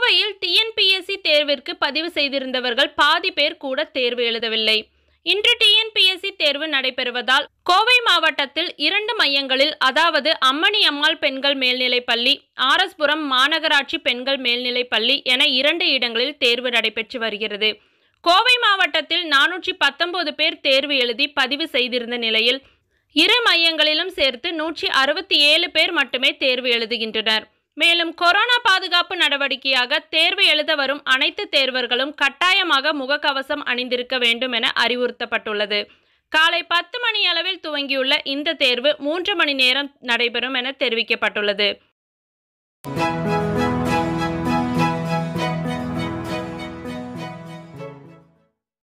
கோவையில் டிஎன்பிஎஸ்சி தேர்விற்கு பதிவு செய்திருந்தவர்கள் பாதி பேர் கூட தேர்வு எழுதவில்லை இன்று டிஎன்பிஎஸ்சி தேர்வு நடைபெறுவதால் கோவை மாவட்டத்தில் இரண்டு மையங்களில் அதாவது அம்மணி அம்மாள் பெண்கள் மேல்நிலைப் பள்ளி ஆர்எஸ்புரம் மாநகராட்சி பெண்கள் மேல்நிலைப் பள்ளி என இரண்டு இடங்களில் தேர்வு நடைபெற்று வருகிறது கோவை மாவட்டத்தில் நானூற்றி பத்தொன்பது பேர் தேர்வு எழுதி பதிவு செய்திருந்த நிலையில் இரு மையங்களிலும் சேர்த்து நூற்றி அறுபத்தி ஏழு பேர் மட்டுமே தேர்வு எழுதுகின்றனர் மேலும் கொரோனா பாதுகாப்பு நடவடிக்கையாக தேர்வு எழுத வரும் அனைத்து தேர்வர்களும் கட்டாயமாக முகக்கவசம் அணிந்திருக்க வேண்டும் என அறிவுறுத்தப்பட்டுள்ளது காலை பத்து மணி அளவில் துவங்கியுள்ள இந்த தேர்வு மூன்று மணி நேரம் நடைபெறும் என தெரிவிக்கப்பட்டுள்ளது